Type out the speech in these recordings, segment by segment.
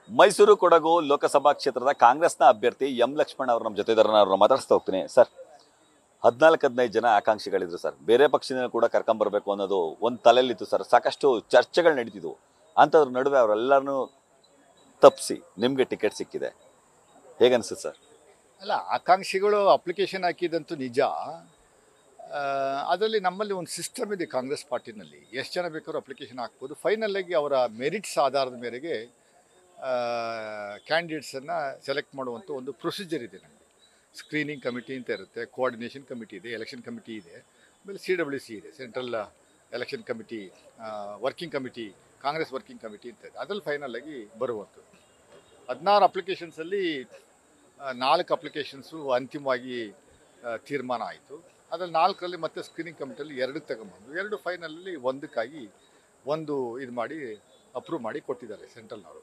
ಮೈಸೂರು ಕೊಡಗು ಲೋಕಸಭಾ ಕ್ಷೇತ್ರದ ಕಾಂಗ್ರೆಸ್ನ ಅಭ್ಯರ್ಥಿ ಎಂ ಲಕ್ಷ್ಮಣ್ ಅವರು ನಮ್ಮ ಜೊತೆ ಇದ್ದಾರೆ ನಾನು ಅವ್ರನ್ನ ಮಾತಾಡಿಸ್ತಾ ಹೋಗ್ತೀನಿ ಸರ್ ಹದಿನಾಲ್ಕು ಹದಿನೈದು ಜನ ಆಕಾಂಕ್ಷಿಗಳಿದ್ರು ಸರ್ ಬೇರೆ ಪಕ್ಷದಿಂದ ಕೂಡ ಕರ್ಕೊಂಬರ್ಬೇಕು ಅನ್ನೋದು ಒಂದು ತಲೆಯಲ್ಲಿತ್ತು ಸರ್ ಸಾಕಷ್ಟು ಚರ್ಚೆಗಳು ನಡೀತಿದ್ವು ಅಂಥದ್ರ ನಡುವೆ ಅವರೆಲ್ಲರನ್ನೂ ತಪ್ಪಿಸಿ ನಿಮಗೆ ಟಿಕೆಟ್ ಸಿಕ್ಕಿದೆ ಹೇಗನ್ಸುತ್ತೆ ಸರ್ ಅಲ್ಲ ಆಕಾಂಕ್ಷಿಗಳು ಅಪ್ಲಿಕೇಶನ್ ಹಾಕಿದಂತೂ ನಿಜ ಅದರಲ್ಲಿ ನಮ್ಮಲ್ಲಿ ಒಂದು ಸಿಸ್ಟಮ್ ಇದೆ ಕಾಂಗ್ರೆಸ್ ಪಾರ್ಟಿನಲ್ಲಿ ಎಷ್ಟು ಜನ ಬೇಕಾದ್ರೂ ಅಪ್ಲಿಕೇಶನ್ ಹಾಕ್ಬೋದು ಫೈನಲಾಗಿ ಅವರ ಮೆರಿಟ್ಸ್ ಆಧಾರದ ಮೇರೆಗೆ ಕ್ಯಾಂಡಿಡೇಟ್ಸನ್ನು ಸೆಲೆಕ್ಟ್ ಮಾಡುವಂಥ ಒಂದು ಪ್ರೊಸೀಜರ್ ಇದೆ ನಮಗೆ ಸ್ಕ್ರೀನಿಂಗ್ ಕಮಿಟಿ ಅಂತ ಇರುತ್ತೆ ಕೋಆರ್ಡಿನೇಷನ್ ಕಮಿಟಿ ಇದೆ ಎಲೆಕ್ಷನ್ ಕಮಿಟಿ ಇದೆ ಆಮೇಲೆ ಸಿ ಡಬ್ಲ್ಯೂ ಸಿ ಇದೆ central election committee working committee Congress working committee ಅಂತ ಇದೆ ಅದ್ರಲ್ಲಿ ಫೈನಲ್ ಆಗಿ ಬರುವಂಥದ್ದು ಹದಿನಾರು ಅಪ್ಲಿಕೇಶನ್ಸಲ್ಲಿ ನಾಲ್ಕು ಅಪ್ಲಿಕೇಶನ್ಸು ಅಂತಿಮವಾಗಿ ಆ, ತೀರ್ಮಾನ ಆಯಿತು ಅದ್ರಲ್ಲಿ ನಾಲ್ಕರಲ್ಲಿ ಮತ್ತೆ ಸ್ಕ್ರೀನಿಂಗ್ ಕಮಿಟಿಯಲ್ಲಿ ಎರಡಕ್ಕೆ ತಗೊಂಬಂದು ಎರಡು ಫೈನಲಲ್ಲಿ ಒಂದಕ್ಕಾಗಿ ಒಂದು ಇದು ಮಾಡಿ ಅಪ್ರೂವ್ ಮಾಡಿ ಕೊಟ್ಟಿದ್ದಾರೆ ಸೆಂಟ್ರಲ್ನವರು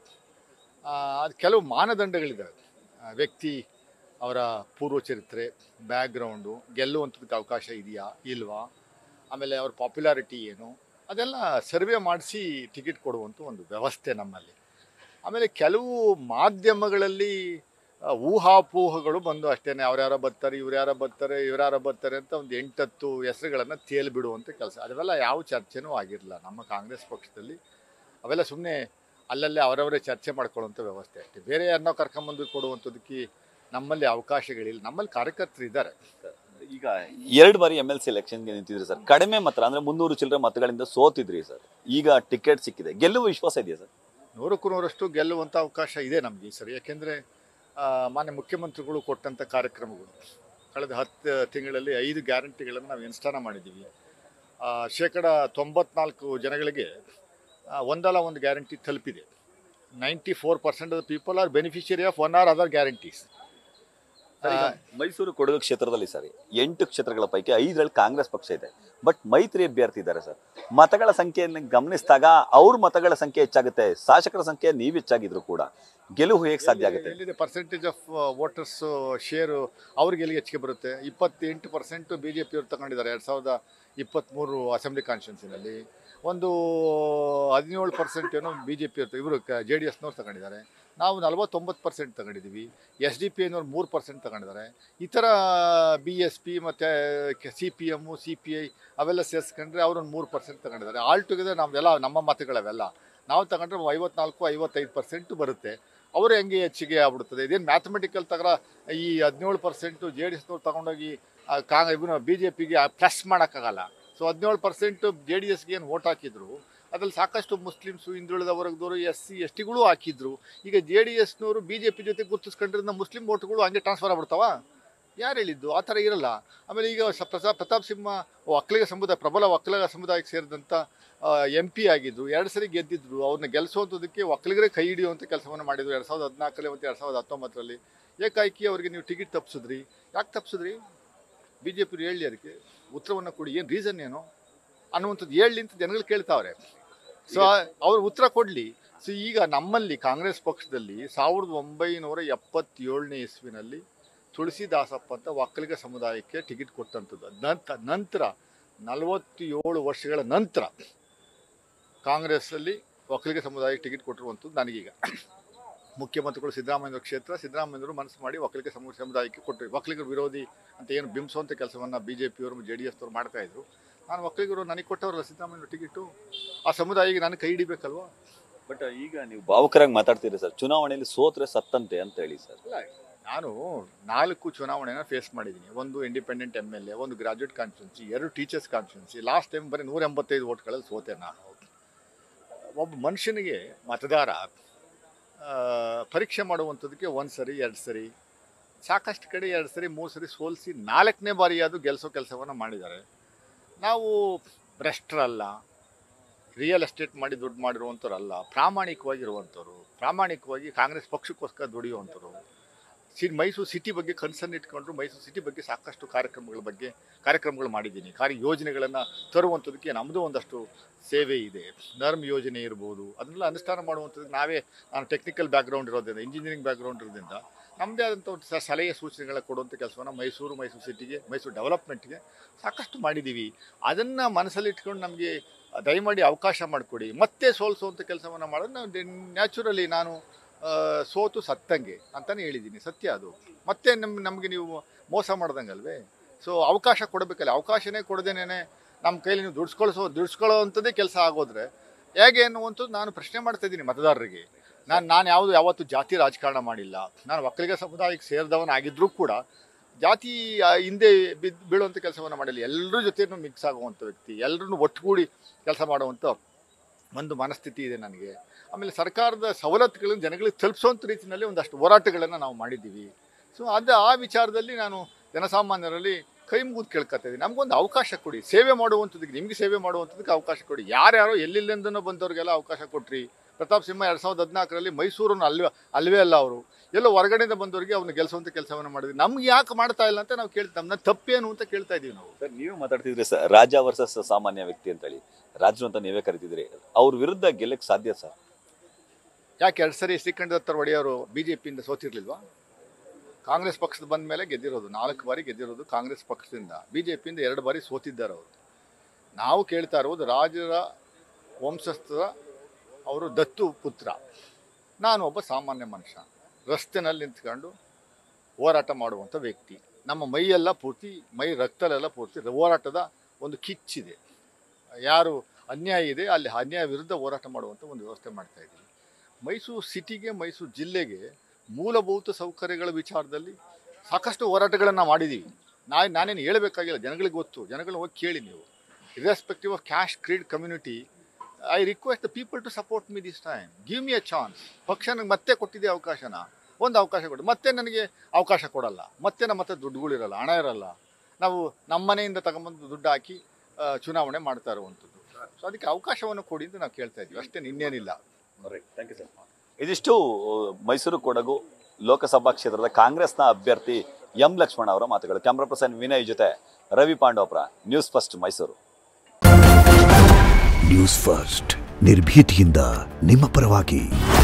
ಅದು ಕೆಲವು ಮಾನದಂಡಗಳಿದ್ದಾವೆ ಆ, ವ್ಯಕ್ತಿ ಅವರ ಪೂರ್ವ ಚರಿತ್ರೆ ಬ್ಯಾಕ್ಗ್ರೌಂಡು ಗೆಲ್ಲುವಂಥದ್ದಕ್ಕೆ ಅವಕಾಶ ಇದೆಯಾ ಇಲ್ವಾ ಆಮೇಲೆ ಅವ್ರ ಪಾಪ್ಯುಲಾರಿಟಿ ಏನು ಅದೆಲ್ಲ ಸರ್ವೆ ಮಾಡಿಸಿ ಟಿಕೆಟ್ ಕೊಡುವಂಥ ಒಂದು ವ್ಯವಸ್ಥೆ ನಮ್ಮಲ್ಲಿ ಆಮೇಲೆ ಕೆಲವು ಮಾಧ್ಯಮಗಳಲ್ಲಿ ಆ, ಊಹಾಪೋಹಗಳು ಬಂದು ಅಷ್ಟೇ ಅವ್ರ್ಯಾರೋ ಬರ್ತಾರೆ ಇವ್ರ್ಯಾರೋ ಬರ್ತಾರೆ ಇವ್ರ್ಯಾರೋ ಬರ್ತಾರೆ ಅಂತ ಒಂದು ಎಂಟತ್ತು ಹೆಸರುಗಳನ್ನು ತೇಲ್ ಬಿಡುವಂಥ ಕೆಲಸ ಅದೆಲ್ಲ ಯಾವ ಚರ್ಚೆನೂ ಆಗಿರಲಿಲ್ಲ ನಮ್ಮ ಕಾಂಗ್ರೆಸ್ ಪಕ್ಷದಲ್ಲಿ ಅವೆಲ್ಲ ಸುಮ್ಮನೆ ಅಲ್ಲಲ್ಲೇ ಅವರವರೇ ಚರ್ಚೆ ಮಾಡ್ಕೊಳ್ಳುವಂಥ ವ್ಯವಸ್ಥೆ ಅಷ್ಟೇ ಬೇರೆ ಯಾರನ್ನೋ ಕರ್ಕೊಂಬಂದು ಕೊಡುವಂಥದ್ದಕ್ಕೆ ನಮ್ಮಲ್ಲಿ ಅವಕಾಶಗಳಿಲ್ಲ ನಮ್ಮಲ್ಲಿ ಕಾರ್ಯಕರ್ತರು ಇದ್ದಾರೆ ಈಗ ಎರಡು ಬಾರಿ ಎಮ್ ಎಲ್ ಸಿ ಎಲೆಕ್ಷನ್ಗೆ ನಿಂತಿದ್ರಿ ಸರ್ ಕಡಿಮೆ ಮತ ಅಂದ್ರೆ ಮುನ್ನೂರು ಚಿಲ್ಲರೆ ಮತಗಳಿಂದ ಸೋತಿದ್ರಿ ಸರ್ ಈಗ ಟಿಕೆಟ್ ಸಿಕ್ಕಿದೆ ಗೆಲ್ಲುವ ವಿಶ್ವಾಸ ಇದೆಯಾ ಸರ್ ನೂರಕ್ಕೂ ನೂರಷ್ಟು ಗೆಲ್ಲುವಂಥ ಅವಕಾಶ ಇದೆ ನಮಗೆ ಈ ಸರಿ ಯಾಕೆಂದರೆ ಮಾನ್ಯ ಮುಖ್ಯಮಂತ್ರಿಗಳು ಕೊಟ್ಟಂಥ ಕಾರ್ಯಕ್ರಮಗಳು ಕಳೆದ ಹತ್ತು ತಿಂಗಳಲ್ಲಿ ಐದು ಗ್ಯಾರಂಟಿಗಳನ್ನು ನಾವು ಅನುಷ್ಠಾನ ಮಾಡಿದ್ದೀವಿ ಆ, ಶೇಕಡ ತೊಂಬತ್ನಾಲ್ಕು ಜನಗಳಿಗೆ ಆ, ಒಂದಲ್ಲ ಒಂದು ಗ್ಯಾರಂಟಿ ತಲುಪಿದೆ ninety four percent of people are beneficiary of one or other guarantees sir, ಈಗ ಮೈಸೂರು ಕೊಡಗು ಕ್ಷೇತ್ರದಲ್ಲಿ ಸರ್ ಎಂಟು ಕ್ಷೇತ್ರಗಳ ಪೈಕಿ ಐದರಲ್ಲಿ ಕಾಂಗ್ರೆಸ್ ಪಕ್ಷ ಇದೆ ಬಟ್ ಮೈತ್ರಿ ಅಭ್ಯರ್ಥಿ ಇದ್ದಾರೆ ಸರ್ ಮತಗಳ ಸಂಖ್ಯೆಯನ್ನು ಗಮನಿಸಿದಾಗ ಅವ್ರ ಮತಗಳ ಸಂಖ್ಯೆ ಹೆಚ್ಚಾಗುತ್ತೆ ಶಾಸಕರ ಸಂಖ್ಯೆ ನೀವು ಹೆಚ್ಚಾಗಿದ್ರು ಕೂಡ ಗೆಲುವು ಹೇಗೆ ಸಾಧ್ಯ ಆಗುತ್ತೆ ಎಲ್ಲಿದೆ ಪರ್ಸೆಂಟೇಜ್ ಆಫ್ ವೋಟರ್ಸ್ ಶೇರು ಅವ್ರಿಗೆ ಎಲ್ಲಿ ಹೆಚ್ಚಿಗೆ ಬರುತ್ತೆ ಇಪ್ಪತ್ತೆಂಟು ಪರ್ಸೆಂಟು ಬಿ ಜೆ ಪಿಯವರು ತಗೊಂಡಿದ್ದಾರೆ ಎರಡು ಸಾವಿರದ ಇಪ್ಪತ್ತ್ಮೂರು ಅಸೆಂಬ್ಲಿ ಕಾನ್ಸ್ಟಿಟ್ಯೂನ್ಸಿನಲ್ಲಿ ಒಂದು ಹದಿನೇಳು ಪರ್ಸೆಂಟ್ ಏನೋ ಬಿ ಜೆ ಪಿಯವರು ಇವರು ಜೆ ಡಿ ಎಸ್ನವ್ರು ತಗೊಂಡಿದ್ದಾರೆ ನಾವು ನಲವತ್ತೊಂಬತ್ತು ಪರ್ಸೆಂಟ್ ತಗೊಂಡಿದ್ದೀವಿ ಎಸ್ ಡಿ ಪಿ ಎನ್ನೋರು ಮೂರು ಪರ್ಸೆಂಟ್ ತಗೊಂಡಿದ್ದಾರೆ ಇತರ ಬಿ ಎಸ್ ಪಿ ಮತ್ತು C P M C P I ಅವೆಲ್ಲ ಸೇರಿಸ್ಕೊಂಡ್ರೆ ಅವರೊಂದು ಮೂರು ಪರ್ಸೆಂಟ್ ತಗೊಂಡಿದ್ದಾರೆ ಆಲ್ ಟುಗೆದರ್ ನಾವೆಲ್ಲ ನಮ್ಮ ಮತಗಳವೆಲ್ಲ ನಾವು ತಗೊಂಡ್ರೆ ಐವತ್ನಾಲ್ಕು ಐವತ್ತೈದು ಪರ್ಸೆಂಟ್ ಬರುತ್ತೆ ಅವರು ಹೆಂಗೆ ಹೆಚ್ಚಿಗೆ ಆಗ್ಬಿಡ್ತದೆ ಇದೇನು ಮ್ಯಾಥಮೆಟಿಕಲ್ ತಗರ ಈ ಹದಿನೇಳು ಪರ್ಸೆಂಟು ಜೆ ಡಿ ಎಸ್ನವ್ರು ತಗೊಂಡೋಗಿ ಆ, ಕಾಂಗ್ ಇವನು ಬಿ ಜೆ ಪಿಗೆ ಪ್ಲಸ್ ಮಾಡೋಕ್ಕಾಗಲ್ಲ ಸೊ ಹದಿನೇಳು ಪರ್ಸೆಂಟು ಜೆ ಡಿ ಎಸ್ಗೆ ಏನು ವೋಟ್ ಹಾಕಿದ್ರು ಅದ್ರಲ್ಲಿ ಸಾಕಷ್ಟು ಮುಸ್ಲಿಮ್ಸು ಹಿಂದುಳಿದ ವರ್ಗದವರು ಎಸ್ ಸಿ ಎಸ್ ಟಿಗಳು ಹಾಕಿದ್ರು ಈಗ ಜೆ ಡಿ ಎಸ್ನವರು ಬಿ ಜೆ ಪಿ ಜೊತೆ ಗುರುತಿಸ್ಕೊಂಡಿರೋದ್ರಿಂದ ಮುಸ್ಲಿಂ ವೋಟ್ಗಳು ಹಂಗೆ ಟ್ರಾನ್ಸ್ಫರ್ ಆಗ್ಬಿಡ್ತಾವ ಯಾರು ಹೇಳಿದ್ದು ಆ ಥರ ಇರಲ್ಲ ಆಮೇಲೆ ಈಗ ಸ ಪ್ರತಾಪ್ ಪ್ರತಾಪ್ ಸಿಂಹ ಒಕ್ಕಲಿಗ ಸಮುದಾಯ ಪ್ರಬಲ ಒಕ್ಕಲಿಗ ಸಮುದಾಯಕ್ಕೆ ಸೇರಿದಂಥ ಎಂ ಪಿ ಆಗಿದ್ರು ಎರಡು ಸರಿ ಗೆದ್ದಿದ್ರು ಅವ್ರನ್ನ ಗೆಲ್ಲಿಸುವಂಥದ್ದಕ್ಕೆ ಒಕ್ಕಲಿಗರೇ ಕೈ ಹಿಡಿಯುವಂಥ ಕೆಲಸವನ್ನು ಮಾಡಿದ್ರು ಎರಡು ಸಾವಿರದ ಹದಿನಾಲ್ಕರಲ್ಲಿ ಮತ್ತು ಎರಡು ಸಾವಿರದ ಹತ್ತೊಂಬತ್ತರಲ್ಲಿ ಏಕಾಏಕಿ ಅವರಿಗೆ ನೀವು ಟಿಕೆಟ್ ತಪ್ಪಿಸಿದ್ರಿ ಯಾಕೆ ತಪ್ಪಿಸಿದ್ರಿ ಬಿ ಜೆ ಪಿ ಹೇಳಿ ಅದಕ್ಕೆ ಉತ್ತರವನ್ನು ಕೊಡಿ ಏನು ರೀಸನ್ ಏನು ಅನ್ನುವಂಥದ್ದು ಹೇಳಿ ಅಂತ ಜನಗಳು ಕೇಳ್ತಾವ್ರೆ ಸೊ ಅವ್ರು ಉತ್ತರ ಕೊಡಲಿ ಸೊ ಈಗ ನಮ್ಮಲ್ಲಿ ಕಾಂಗ್ರೆಸ್ ಪಕ್ಷದಲ್ಲಿ ಸಾವಿರದ ಒಂಬೈನೂರ ಎಪ್ಪತ್ತೇಳನೇ ಇಸ್ವಿನಲ್ಲಿ ತುಳಸಿದಾಸಪ್ಪ ಅಂತ ಒಕ್ಕಲಿಗ ಸಮುದಾಯಕ್ಕೆ ಟಿಕೆಟ್ ಕೊಟ್ಟಂಥದ್ದು ನಂತರ ನಂತರ ನಲವತ್ತೇಳು ವರ್ಷಗಳ ನಂತರ ಕಾಂಗ್ರೆಸ್ಸಲ್ಲಿ ಒಕ್ಕಲಿಗ ಸಮುದಾಯಕ್ಕೆ ಟಿಕೆಟ್ ಕೊಟ್ಟಿರುವಂಥದ್ದು ನನಗೀಗ ಮುಖ್ಯಮಂತ್ರಿಗಳು ಸಿದ್ದರಾಮಯ್ಯ ಕ್ಷೇತ್ರ ಸಿದ್ದರಾಮಯ್ಯವರು ಮನಸ್ಸು ಮಾಡಿ ಒಕ್ಕಲಿಗ ಸಮು ಸಮುದಾಯಕ್ಕೆ ಕೊಟ್ಟರು ಒಕ್ಕಲಿಗರ ವಿರೋಧಿ ಅಂತ ಏನು ಬಿಂಬಿಸುವಂಥ ಕೆಲಸವನ್ನು ಬಿ ಜೆ ಪಿಯವರು ಜೆ ಡಿ ಎಸ್ನವ್ರು ಮಾಡ್ತಾ ಇದ್ರು ನಾನು ಒಕ್ಕಲಿಗರು ನನಗೆ ಕೊಟ್ಟವರಲ್ಲ ಸಿದ್ದರಾಮಯ್ಯ ಟಿಕೆಟು ಆ ಸಮುದಾಯಕ್ಕೆ ನಾನು ಕೈ ಹಿಡಿಬೇಕಲ್ವಾ ಬಟ್ ಈಗ ನೀವು ಭಾವುಕರಾಗಿ ಮಾತಾಡ್ತೀರಿ ಸರ್ ಚುನಾವಣೆಯಲ್ಲಿ ಸೋತ್ರೆ ಸತ್ತಂತೆ ಅಂತ ಹೇಳಿ ಸರ್ ಇಲ್ಲ ನಾನು ನಾಲ್ಕು ಚುನಾವಣೆನ ಫೇಸ್ ಮಾಡಿದ್ದೀನಿ ಒಂದು ಇಂಡಿಪೆಂಡೆಂಟ್ ಎಮ್ ಎಲ್ ಎ ಒಂದು ಗ್ರಾಜುಯೇಟ್ ಕಾನ್ಸ್ಟಿಟ್ಯೂನ್ಸಿ ಎರಡು ಟೀಚರ್ಸ್ ಕಾನ್ಸ್ಟಿಟ್ಯೂನ್ಸಿ ಲಾಸ್ಟ್ ಟೈಮ್ ಬರೀ ನೂರ ಎಂಬತ್ತೈದು ಓಟ್ಗಳಲ್ಲಿ ಸೋತೆ ನಾನು ಒಬ್ಬ ಮನುಷ್ಯನಿಗೆ ಮತದಾರ ಆ, ಪರೀಕ್ಷೆ ಮಾಡುವಂಥದ್ದಕ್ಕೆ ಒಂದು ಸರಿ ಎರಡು ಸರಿ ಸಾಕಷ್ಟು ಕಡೆ ಎರಡು ಸರಿ ಮೂರು ಸರಿ ಸೋಲಿಸಿ ನಾಲ್ಕನೇ ಬಾರಿಯಾದರೂ ಗೆಲ್ಲಿಸೋ ಕೆಲಸವನ್ನು ಮಾಡಿದ್ದಾರೆ ನಾವು ಭ್ರಷ್ಟರಲ್ಲ ರಿಯಲ್ ಎಸ್ಟೇಟ್ ಮಾಡಿ ದುಡ್ಡು ಮಾಡಿರುವಂಥವ್ರಲ್ಲ ಪ್ರಾಮಾಣಿಕವಾಗಿರುವಂಥವ್ರು ಪ್ರಾಮಾಣಿಕವಾಗಿ ಕಾಂಗ್ರೆಸ್ ಪಕ್ಷಕ್ಕೋಸ್ಕರ ದುಡಿಯುವಂಥವ್ರು ಸಿ ಮೈಸೂರು ಸಿಟಿ ಬಗ್ಗೆ ಕನ್ಸರ್ನ್ ಇಟ್ಕೊಂಡ್ರು ಮೈಸೂರು ಸಿಟಿ ಬಗ್ಗೆ ಸಾಕಷ್ಟು ಕಾರ್ಯಕ್ರಮಗಳ ಬಗ್ಗೆ ಕಾರ್ಯಕ್ರಮಗಳು ಮಾಡಿದ್ದೀನಿ ಕಾರ್ಯ ಯೋಜನೆಗಳನ್ನು ತರುವಂಥದ್ದಕ್ಕೆ ನಮ್ಮದು ಒಂದಷ್ಟು ಸೇವೆ ಇದೆ ನರ್ಮ್ ಯೋಜನೆ ಇರ್ಬೋದು ಅದನ್ನೆಲ್ಲ ಅನುಷ್ಠಾನ ಮಾಡುವಂಥದ್ದು ನಾವೇ ನಾನು ಟೆಕ್ನಿಕಲ್ ಬ್ಯಾಕ್ಗ್ರೌಂಡ್ ಇರೋದ್ರಿಂದ ಇಂಜಿನಿಯರಿಂಗ್ ಬ್ಯಾಕ್ಗ್ರೌಂಡ್ ಇರೋದ್ರಿಂದ ನಮ್ಮದೇ ಆದಂಥ ಒಂದು ಸ- ಸಲಹೆ ಸೂಚನೆಗಳ ಕೊಡುವಂಥ ಕೆಲಸವನ್ನು ಮೈಸೂರು ಮೈಸೂರು ಸಿಟಿಗೆ ಮೈಸೂರು ಡೆವಲಪ್ಮೆಂಟ್ಗೆ ಸಾಕಷ್ಟು ಮಾಡಿದ್ದೀವಿ ಅದನ್ನು ಮನಸ್ಸಲ್ಲಿ ಇಟ್ಕೊಂಡು ನಮಗೆ ದಯಮಾಡಿ ಅವಕಾಶ ಮಾಡಿಕೊಡಿ ಮತ್ತೆ ಸೋಲಿಸುವಂಥ ಕೆಲಸವನ್ನು ಮಾಡೋದು ನಾವು ನ್ಯಾಚುರಲಿ ನಾನು ಆ, ಸೋತು ಸತ್ತಂಗೆ ಅಂತಲೇ ಹೇಳಿದ್ದೀನಿ ಸತ್ಯ ಅದು ಮತ್ತೆ ನಮ್ ನಮಗೆ ನೀವು ಮೋಸ ಮಾಡ್ದಂಗಲ್ವೇ ಸೊ ಅವಕಾಶ ಕೊಡಬೇಕಲ್ಲ ಅವಕಾಶನೇ ಕೊಡದೇನೆ ನಮ್ಮ ಕೈಲಿ ನೀವು ದುಡ್ಸ್ಕೊಳ್ಸೋ ದುಡ್ಸ್ಕೊಳ್ಳೋ ಅಂಥದ್ದೇ ಕೆಲಸ ಆಗೋದ್ರೆ ಹೇಗೆ ಅನ್ನುವಂಥದ್ದು ನಾನು ಪ್ರಶ್ನೆ ಮಾಡ್ತಾ ಇದ್ದೀನಿ ಮತದಾರರಿಗೆ ನಾನು ನಾನು ಯಾವುದು ಯಾವತ್ತೂ ಜಾತಿ ರಾಜಕಾರಣ ಮಾಡಿಲ್ಲ ನಾನು ಒಕ್ಕಲಿಗ ಸಮುದಾಯಕ್ಕೆ ಸೇರಿದವನಾಗಿದ್ದರೂ ಕೂಡ ಜಾತಿ ಆ, ಹಿಂದೆ ಬಿದ್ದು ಬೀಳುವಂಥ ಕೆಲಸವನ್ನು ಮಾಡಿಲ್ಲ ಎಲ್ಲರ ಜೊತೆನೂ ಮಿಕ್ಸ್ ಆಗುವಂಥ ವ್ಯಕ್ತಿ ಎಲ್ಲರನ್ನೂ ಒಟ್ಟುಗೂಡಿ ಕೆಲಸ ಮಾಡುವಂಥ ಒಂದು ಮನಸ್ಥಿತಿ ಇದೆ ನನಗೆ ಆಮೇಲೆ ಸರ್ಕಾರದ ಸವಲತ್ತುಗಳನ್ನು ಜನಗಳಿಗೆ ತಲುಪಿಸುವಂಥ ರೀತಿಯಲ್ಲಿ ಒಂದಷ್ಟು ಹೋರಾಟಗಳನ್ನು ನಾವು ಮಾಡಿದ್ದೀವಿ ಸೊ ಅದು ಆ ವಿಚಾರದಲ್ಲಿ ನಾನು ಜನಸಾಮಾನ್ಯರಲ್ಲಿ ಕೈ ಮುಗಿದು ಕೇಳ್ಕೊತಾ ಇದ್ದೀನಿ ನಮಗೊಂದು ಅವಕಾಶ ಕೊಡಿ ಸೇವೆ ಮಾಡುವಂಥದ್ದಕ್ಕೆ ನಿಮಗೆ ಸೇವೆ ಮಾಡುವಂಥದ್ದಕ್ಕೆ ಅವಕಾಶ ಕೊಡಿ ಯಾರ್ಯಾರೋ ಎಲ್ಲೆಲ್ಲಿಂದನೋ ಬಂದವ್ರಿಗೆಲ್ಲ ಅವಕಾಶ ಕೊಟ್ರಿ ಪ್ರತಾಪ್ ಸಿಂಹ ಎರಡು ಸಾವಿರದ ಹದಿನಾಲ್ಕರಲ್ಲಿ ಮೈಸೂರನ್ನು ಅಲ್ವೇ ಅಲ್ವೇ ಅಲ್ಲ ಅವರು ಎಲ್ಲೋ ಹೊರಗಡೆಯಿಂದ ಬಂದವರಿಗೆ ಅವ್ರನ್ನ ಗೆಲ್ಲಿಸುವಂಥ ಕೆಲಸವನ್ನು ಮಾಡಿದ್ವಿ ನಮ್ಗೆ ಯಾಕೆ ಮಾಡ್ತಾ ಇಲ್ಲ ಅಂತ ನಾವು ಕೇಳ್ತಾ ನಮ್ಮನ್ನ ತಪ್ಪೇನು ಅಂತ ಕೇಳ್ತಾ ಇದೀವಿ ನಾವು ಸರ್ ನೀವು ಮಾತಾಡ್ತಿದ್ರಿ ಸರ್ ರಾಜ ವರ್ಸಸ್ ಸಾಮಾನ್ಯ ವ್ಯಕ್ತಿ ಅಂತ ಹೇಳಿ ರಾಜರು ಅಂತ ನೀವೇ ಕರಿತಿದ್ರಿ ಅವ್ರ ವಿರುದ್ಧ ಗೆಲ್ಲಕ್ಕೆ ಸಾಧ್ಯ ಸರ್ ಯಾಕೆ ಎರಡು ಸರಿ ಶ್ರೀಕಂಠ ದತ್ತರ್ ಒಡೆಯವರು ಬಿ ಜೆ ಪಿಯಿಂದ ಸೋತಿರ್ಲಿಲ್ವಾ ಕಾಂಗ್ರೆಸ್ ಪಕ್ಷದ ಬಂದ ಮೇಲೆ ಗೆದ್ದಿರೋದು ನಾಲ್ಕು ಬಾರಿ ಗೆದ್ದಿರೋದು ಕಾಂಗ್ರೆಸ್ ಪಕ್ಷದಿಂದ ಬಿ ಜೆ ಪಿಯಿಂದ ಎರಡು ಬಾರಿ ಸೋತಿದ್ದಾರೆ ಅವರು ನಾವು ಕೇಳ್ತಾ ಇರೋದು ರಾಜರ ವಂಶಸ್ಥರ ಅವರು ದತ್ತು ಪುತ್ರ ನಾನು ಒಬ್ಬ ಸಾಮಾನ್ಯ ಮನುಷ್ಯ ರಸ್ತೆನಲ್ಲಿ ನಿಂತ್ಕೊಂಡು ಹೋರಾಟ ಮಾಡುವಂಥ ವ್ಯಕ್ತಿ ನಮ್ಮ ಮೈಯೆಲ್ಲ ಪೂರ್ತಿ ಮೈ ರಕ್ತಲೆಲ್ಲ ಪೂರ್ತಿ ಹೋರಾಟದ ಒಂದು ಕಿಚ್ಚಿದೆ ಯಾರು ಅನ್ಯಾಯ ಇದೆ ಅಲ್ಲಿ ಅನ್ಯಾಯ ವಿರುದ್ಧ ಹೋರಾಟ ಮಾಡುವಂಥ ಒಂದು ವ್ಯವಸ್ಥೆ ಮಾಡ್ತಾ ಇದ್ದೀವಿ ಮೈಸೂರು ಸಿಟಿಗೆ ಮೈಸೂರು ಜಿಲ್ಲೆಗೆ ಮೂಲಭೂತ ಸೌಕರ್ಯಗಳ ವಿಚಾರದಲ್ಲಿ ಸಾಕಷ್ಟು ಹೋರಾಟಗಳನ್ನು ಮಾಡಿದ್ದೀವಿ ನಾ ನಾನೇನು ಹೇಳಬೇಕಾಗಿಲ್ಲ ಜನಗಳಿಗೆ ಗೊತ್ತು ಜನಗಳನ್ನ ಹೋಗಿ ಕೇಳಿ ನೀವು irrespective of caste creed community I request the people to support me this time give me a chance ಪಕ್ಷ ನನಗೆ ಮತ್ತೆ ಕೊಟ್ಟಿದೆ ಅವಕಾಶನ ಒಂದು ಅವಕಾಶ ಕೊಡು ಮತ್ತೆ ನನಗೆ ಅವಕಾಶ ಕೊಡಲ್ಲ ಮತ್ತೆ ನಮ್ಮ ಹತ್ರ ದುಡ್ಡುಗಳಿರಲ್ಲ ಹಣ ಇರಲ್ಲ ನಾವು ನಮ್ಮ ಮನೆಯಿಂದ ತಗೊಂಬಂದು ದುಡ್ಡು ಹಾಕಿ ಆ, ಚುನಾವಣೆ ಮಾಡ್ತಾ ಇರುವಂಥದ್ದು ಸೊ ಅದಕ್ಕೆ ಅವಕಾಶವನ್ನು ಕೊಡಿ ಅಂತ ನಾವು ಕೇಳ್ತಾ ಇದ್ದೀವಿ ಅಷ್ಟೇ ಇನ್ನೇನಿಲ್ಲ ಥ್ಯಾಂಕ್ ಯು ಸರ್ ಇದಿಷ್ಟು ಮೈಸೂರು ಕೊಡಗು ಲೋಕಸಭಾ ಕ್ಷೇತ್ರದ ಕಾಂಗ್ರೆಸ್ನ ಅಭ್ಯರ್ಥಿ ಎಂ ಲಕ್ಷ್ಮಣ ಅವರ ಮಾತುಗಳು ಕ್ಯಾಮ್ರಾ ಪರ್ಸನ್ ವಿನಯ್ ಜೊತೆ Ravi Pandavapura news first Mysuru news first ನಿರ್ಭೀತಿಯಿಂದ ನಿಮ್ಮ ಪರವಾಗಿ